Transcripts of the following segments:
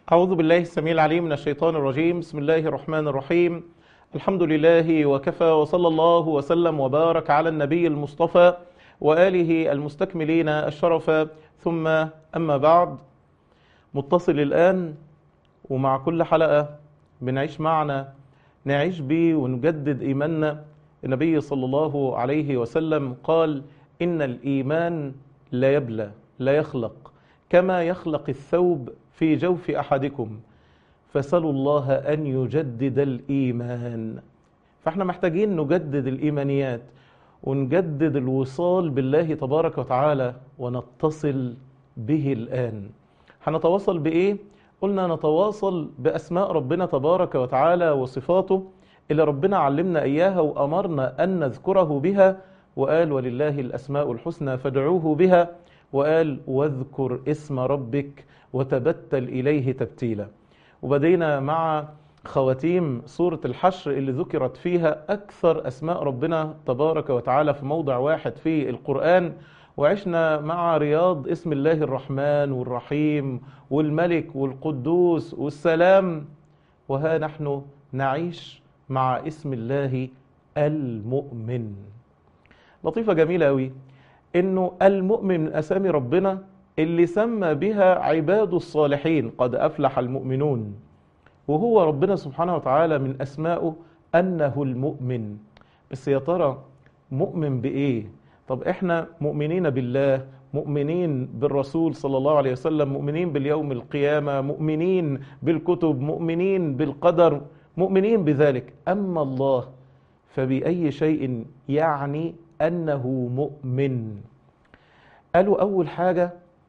أعوذ بالله السميع العليم من الشيطان الرجيم بسم الله الرحمن الرحيم الحمد لله وكفى وصلى الله وسلم وبارك على النبي المصطفى وآله المستكملين الشرف ثم أما بعد متصل الآن ومع كل حلقة بنعيش معنا نعيش بيه ونجدد إيماننا النبي صلى الله عليه وسلم قال إن الإيمان لا يبلى لا يخلق كما يخلق الثوب في جوف أحدكم فسلوا الله أن يجدد الإيمان فاحنا محتاجين نجدد الإيمانيات ونجدد الوصال بالله تبارك وتعالى ونتصل به الآن هنتواصل بإيه؟ قلنا نتواصل بأسماء ربنا تبارك وتعالى وصفاته اللي ربنا علمنا إياها وأمرنا أن نذكره بها وقال ولله الأسماء الحسنى فادعوه بها وقال واذكر اسم ربك وتبتل إليه تبتيلا وبدينا مع خواتيم سورة الحشر اللي ذكرت فيها أكثر أسماء ربنا تبارك وتعالى في موضع واحد في القرآن وعشنا مع رياض اسم الله الرحمن والرحيم والملك والقدوس والسلام وها نحن نعيش مع اسم الله المؤمن لطيفة جميلة أوي إنه المؤمن من أسامي ربنا اللي سمى بها عباد الصالحين قد أفلح المؤمنون وهو ربنا سبحانه وتعالى من أسمائه أنه المؤمن بس يا ترى مؤمن بإيه؟ طب إحنا مؤمنين بالله مؤمنين بالرسول صلى الله عليه وسلم مؤمنين باليوم القيامة مؤمنين بالكتب مؤمنين بالقدر مؤمنين بذلك أما الله فبأي شيء يعني أنه مؤمن قالوا أول حاجة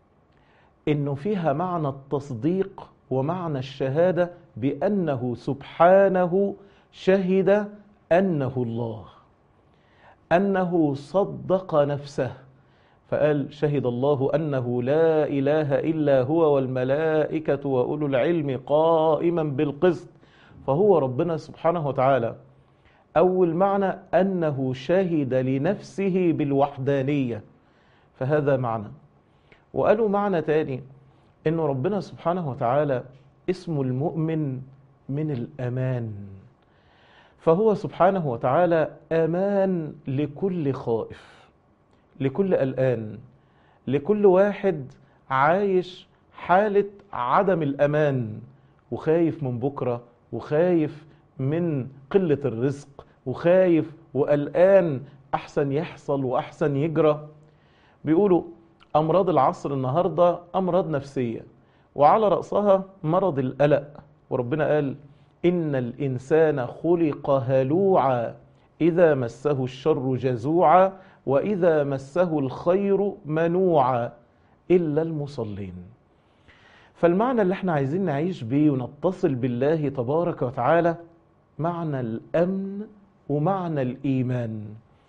إنه فيها معنى التصديق ومعنى الشهادة بأنه سبحانه شهد أنه الله أنه صدق نفسه فقال شهد الله أنه لا إله إلا هو والملائكة وأولو العلم قائما بالقسط فهو ربنا سبحانه وتعالى أول معنى أنه شهد لنفسه بالوحدانية فهذا معنى وقالوا معنى تاني أنه ربنا سبحانه وتعالى اسم المؤمن من الأمان فهو سبحانه وتعالى أمان لكل خائف لكل قلقان لكل واحد عايش حالة عدم الأمان وخايف من بكرة وخايف من قلة الرزق وخايف وقلقان أحسن يحصل وأحسن يجرى بيقولوا أمراض العصر النهاردة أمراض نفسية وعلى رأسها مرض القلق وربنا قال إن الإنسان خلق هلوعا إذا مسه الشر جزوعا وإذا مسه الخير منوعا إلا المصلين فالمعنى اللي احنا عايزين نعيش بيه ونتصل بالله تبارك وتعالى معنى الأمن ومعنى الإيمان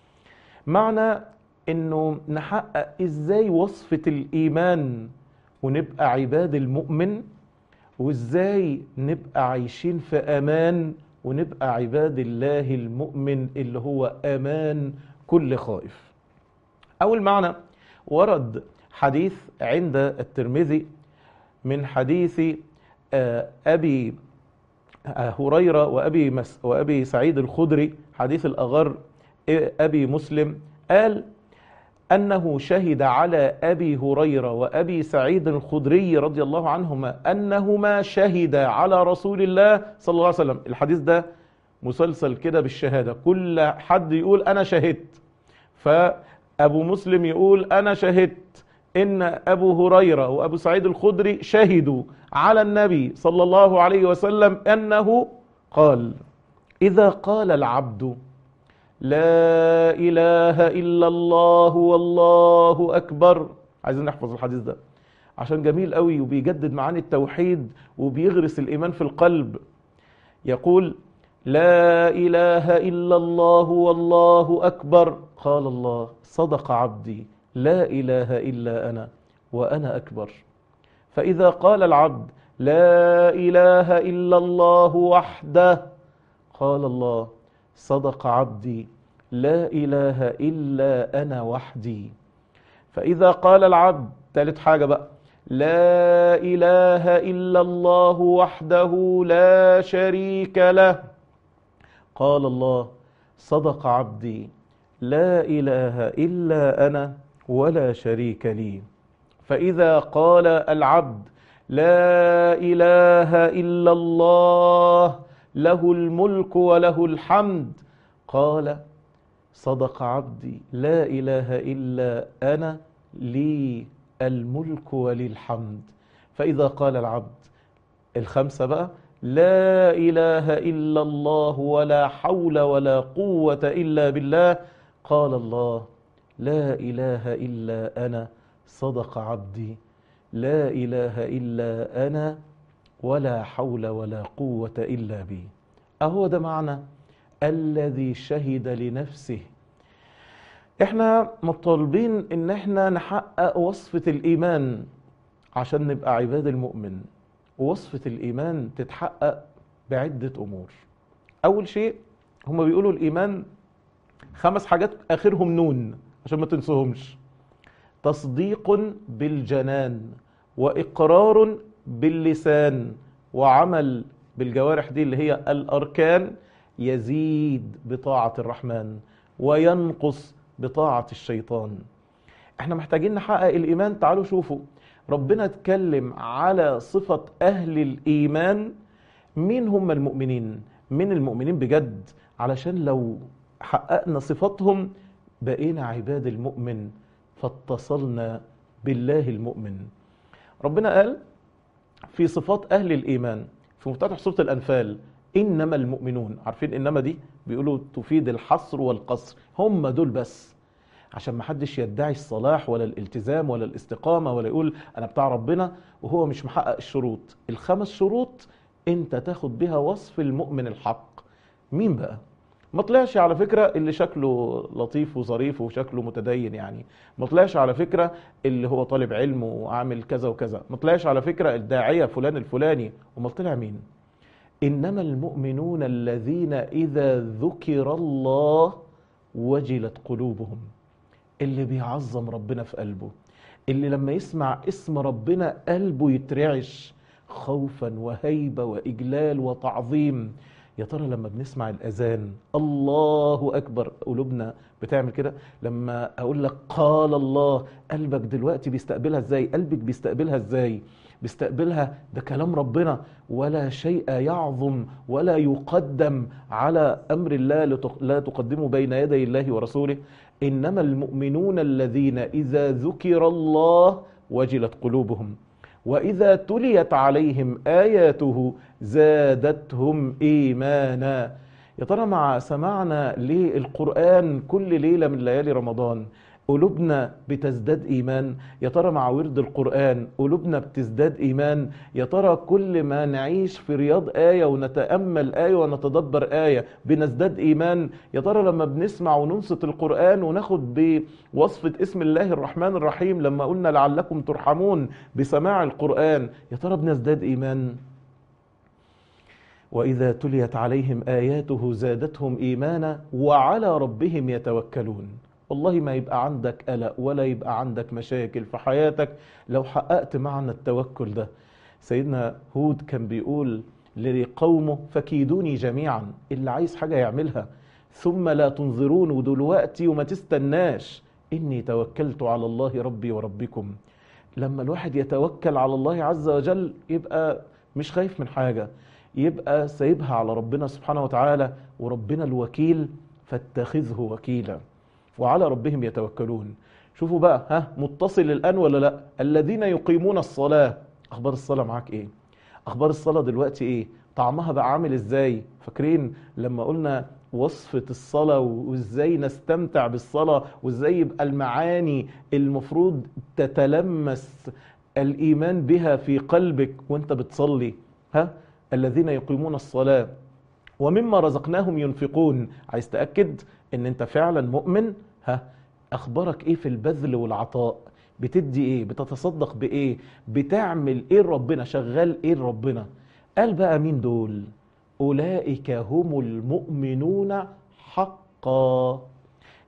معنى انه نحقق ازاي وصفة الايمان ونبقى عباد المؤمن وازاي نبقى عايشين في امان ونبقى عباد الله المؤمن اللي هو امان كل خائف اول معنى ورد حديث عند الترمذي من حديث ابي هريره وابي مس وابي سعيد الخدري حديث الاغر ابي مسلم قال أنه شهد على أبي هريرة وأبي سعيد الخدري رضي الله عنهما أنهما شهدا على رسول الله صلى الله عليه وسلم الحديث ده مسلسل كده بالشهادة كل حد يقول أنا شهدت فأبو مسلم يقول أنا شهدت إن أبو هريرة وأبو سعيد الخدري شهدوا على النبي صلى الله عليه وسلم أنه قال إذا قال العبد لا إله إلا الله والله أكبر عايزين نحفظ الحديث ده عشان جميل قوي وبيجدد معاني التوحيد وبيغرس الإيمان في القلب يقول لا إله إلا الله والله أكبر قال الله صدق عبدي لا إله إلا أنا وأنا أكبر فإذا قال العبد لا إله إلا الله وحده قال الله صدق عبدي لا إله إلا أنا وحدي فإذا قال العبد ثالث حاجة بقى لا إله إلا الله وحده لا شريك له قال الله صدق عبدي لا إله إلا أنا ولا شريك لي فإذا قال العبد لا إله إلا الله له الملك وله الحمد قال صدق عبدي لا إله إلا أنا لي الملك ولي الحمد فإذا قال العبد الخمسة بقى لا إله إلا الله ولا حول ولا قوة إلا بالله قال الله لا إله إلا أنا صدق عبدي لا إله إلا أنا ولا حول ولا قوة إلا بي أهو ده معنى الذي شهد لنفسه احنا مطالبين ان احنا نحقق وصفة الايمان عشان نبقى عباد المؤمن ووصفة الايمان تتحقق بعدة امور اول شيء هما بيقولوا الايمان خمس حاجات اخرهم نون عشان ما تنسوهمش تصديق بالجنان واقرار باللسان وعمل بالجوارح دي اللي هي الاركان يزيد بطاعة الرحمن وينقص بطاعة الشيطان احنا محتاجين نحقق الايمان تعالوا شوفوا ربنا اتكلم على صفة اهل الايمان مين هم المؤمنين من المؤمنين بجد علشان لو حققنا صفاتهم بقينا عباد المؤمن فاتصلنا بالله المؤمن ربنا قال في صفات اهل الايمان في مفتتح سورة الانفال انما المؤمنون عارفين انما دي بيقولوا تفيد الحصر والقصر هم دول بس عشان ما حدش يدعي الصلاح ولا الالتزام ولا الاستقامة ولا يقول انا بتاع ربنا وهو مش محقق الشروط الخمس شروط انت تاخد بها وصف المؤمن الحق مين بقى ما طلعش على فكرة اللي شكله لطيف وظريف وشكله متدين يعني ما طلعش على فكرة اللي هو طالب علم وعامل كذا وكذا ما طلعش على فكرة الداعية فلان الفلاني وما طلع مين انما المؤمنون الذين اذا ذكر الله وجلت قلوبهم اللي بيعظم ربنا في قلبه اللي لما يسمع اسم ربنا قلبه يترعش خوفا وهيبه واجلال وتعظيم يا ترى لما بنسمع الاذان الله اكبر قلوبنا بتعمل كده لما اقول لك قال الله قلبك دلوقتي بيستقبلها ازاي قلبك بيستقبلها ازاي بيستقبلها ده كلام ربنا ولا شيء يعظم ولا يقدم على امر الله لا تقدمه بين يدي الله ورسوله انما المؤمنون الذين اذا ذكر الله وجلت قلوبهم واذا تليت عليهم اياته زادتهم ايمانا يا ترى مع سماعنا للقران كل ليله من ليالي رمضان قلوبنا بتزداد ايمان يا ترى مع ورد القران قلوبنا بتزداد ايمان يا ترى كل ما نعيش في رياض ايه ونتامل ايه ونتدبر ايه بنزداد ايمان يا ترى لما بنسمع وننصت القران وناخد بوصفه اسم الله الرحمن الرحيم لما قلنا لعلكم ترحمون بسماع القران يا ترى بنزداد ايمان واذا تليت عليهم اياته زادتهم ايمانا وعلى ربهم يتوكلون والله ما يبقى عندك قلق ولا يبقى عندك مشاكل في حياتك لو حققت معنى التوكل ده سيدنا هود كان بيقول لقومه فكيدوني جميعا اللي عايز حاجة يعملها ثم لا تنظرون ودلوقتي وما تستناش إني توكلت على الله ربي وربكم لما الواحد يتوكل على الله عز وجل يبقى مش خايف من حاجة يبقى سايبها على ربنا سبحانه وتعالى وربنا الوكيل فاتخذه وكيلا وعلى ربهم يتوكلون شوفوا بقى ها متصل الآن ولا لا الذين يقيمون الصلاة أخبار الصلاة معاك إيه أخبار الصلاة دلوقتي إيه طعمها بقى عامل إزاي فاكرين لما قلنا وصفة الصلاة وإزاي نستمتع بالصلاة وإزاي يبقى المعاني المفروض تتلمس الإيمان بها في قلبك وانت بتصلي ها الذين يقيمون الصلاة ومما رزقناهم ينفقون عايز تأكد ان انت فعلا مؤمن ها اخبارك ايه في البذل والعطاء بتدي ايه بتتصدق بايه بتعمل ايه ربنا شغال ايه ربنا قال بقى مين دول اولئك هم المؤمنون حقا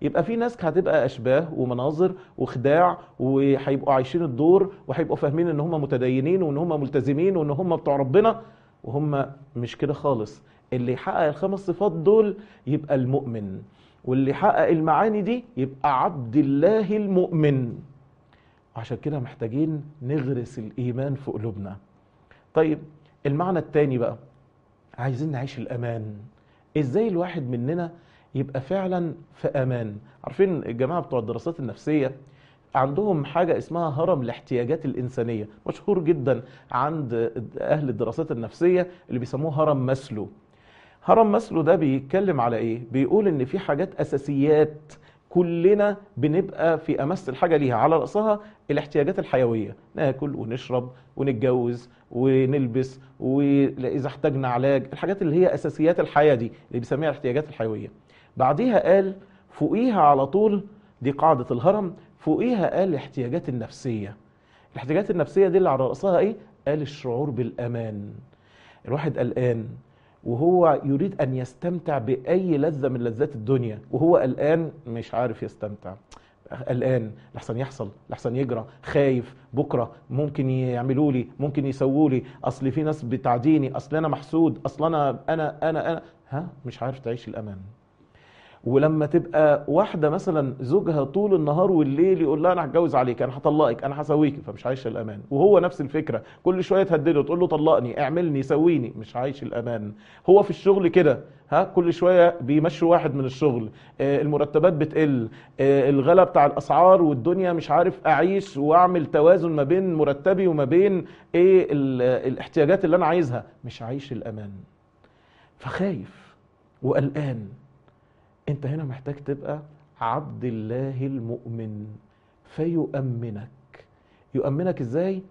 يبقى في ناس هتبقى اشباه ومناظر وخداع وهيبقوا عايشين الدور وهيبقوا فاهمين ان هم متدينين وان هم ملتزمين وان هم بتوع ربنا وهم مش كده خالص اللي يحقق الخمس صفات دول يبقى المؤمن واللي يحقق المعاني دي يبقى عبد الله المؤمن عشان كده محتاجين نغرس الايمان في قلوبنا طيب المعنى التاني بقى عايزين نعيش الامان ازاي الواحد مننا يبقى فعلا في امان عارفين الجماعه بتوع الدراسات النفسيه عندهم حاجة اسمها هرم الاحتياجات الإنسانية مشهور جدا عند أهل الدراسات النفسية اللي بيسموه هرم مسلو هرم مسلو ده بيتكلم على إيه؟ بيقول إن في حاجات أساسيات كلنا بنبقى في امس الحاجه ليها على راسها الاحتياجات الحيويه ناكل ونشرب ونتجوز ونلبس واذا احتاجنا علاج الحاجات اللي هي اساسيات الحياه دي اللي بيسميها الاحتياجات الحيويه بعديها قال فوقيها على طول دي قاعده الهرم فوقيها قال الاحتياجات النفسيه الاحتياجات النفسيه دي اللي على راسها ايه قال الشعور بالامان الواحد قلقان وهو يريد ان يستمتع باي لذه من لذات الدنيا وهو قلقان مش عارف يستمتع قلقان لحسن يحصل لحسن يجرى خايف بكره ممكن يعملوا لي ممكن يسووا لي اصل في ناس بتعديني اصل انا محسود اصل انا انا انا انا ها مش عارف تعيش الامان ولما تبقى واحده مثلا زوجها طول النهار والليل يقول لها انا هتجوز عليك انا هطلقك انا هسويك فمش عايشه الامان وهو نفس الفكره كل شويه تهدده تقول له طلقني اعملني سويني مش عايش الامان هو في الشغل كده ها كل شويه بيمشوا واحد من الشغل آه المرتبات بتقل آه الغلا بتاع الاسعار والدنيا مش عارف اعيش واعمل توازن ما بين مرتبي وما بين ايه الاحتياجات اللي انا عايزها مش عايش الامان فخايف وقلقان انت هنا محتاج تبقى عبد الله المؤمن فيؤمنك يؤمنك ازاي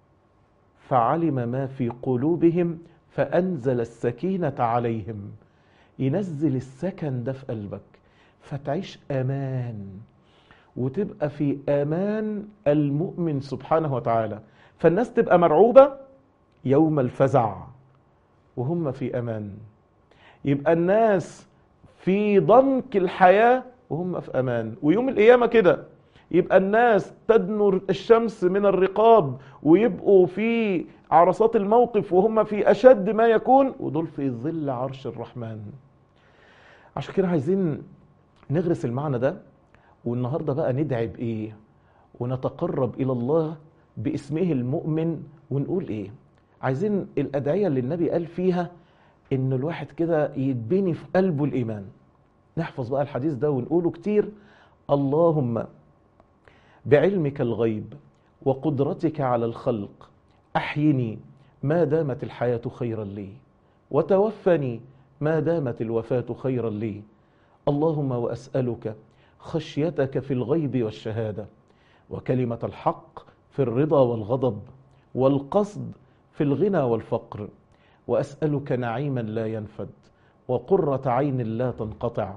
فعلم ما في قلوبهم فانزل السكينه عليهم ينزل السكن ده في قلبك فتعيش امان وتبقى في امان المؤمن سبحانه وتعالى فالناس تبقى مرعوبه يوم الفزع وهم في امان يبقى الناس في ضنك الحياة وهم في أمان ويوم القيامة كده يبقى الناس تدنر الشمس من الرقاب ويبقوا في عرصات الموقف وهم في أشد ما يكون ودول في ظل عرش الرحمن عشان كده عايزين نغرس المعنى ده والنهاردة بقى ندعي بإيه ونتقرب إلى الله باسمه المؤمن ونقول إيه عايزين الأدعية اللي النبي قال فيها ان الواحد كده يتبني في قلبه الايمان نحفظ بقى الحديث ده ونقوله كتير اللهم بعلمك الغيب وقدرتك على الخلق احيني ما دامت الحياه خيرا لي وتوفني ما دامت الوفاه خيرا لي اللهم واسالك خشيتك في الغيب والشهاده وكلمه الحق في الرضا والغضب والقصد في الغنى والفقر واسالك نعيما لا ينفد وقره عين لا تنقطع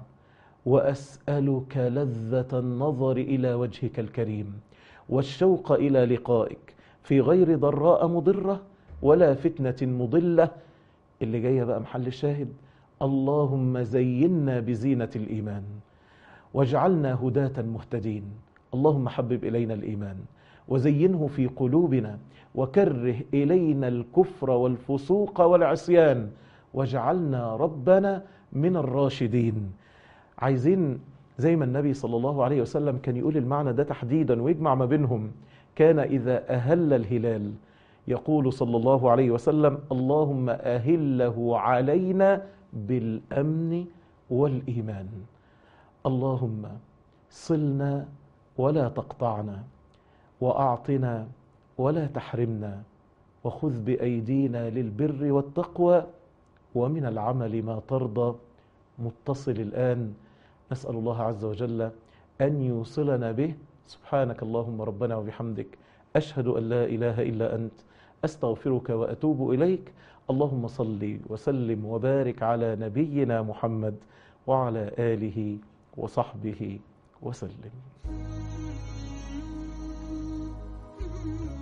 واسالك لذه النظر الى وجهك الكريم والشوق الى لقائك في غير ضراء مضره ولا فتنه مضله اللي جايه بقى محل الشاهد اللهم زينا بزينه الايمان واجعلنا هداه مهتدين اللهم حبب الينا الايمان وزينه في قلوبنا وكره الينا الكفر والفسوق والعصيان واجعلنا ربنا من الراشدين عايزين زي ما النبي صلى الله عليه وسلم كان يقول المعنى ده تحديدا ويجمع ما بينهم كان اذا اهل الهلال يقول صلى الله عليه وسلم اللهم اهله علينا بالامن والايمان اللهم صلنا ولا تقطعنا واعطنا ولا تحرمنا وخذ بايدينا للبر والتقوى ومن العمل ما ترضى متصل الان نسال الله عز وجل ان يوصلنا به سبحانك اللهم ربنا وبحمدك اشهد ان لا اله الا انت استغفرك واتوب اليك اللهم صل وسلم وبارك على نبينا محمد وعلى اله وصحبه وسلم Thank you.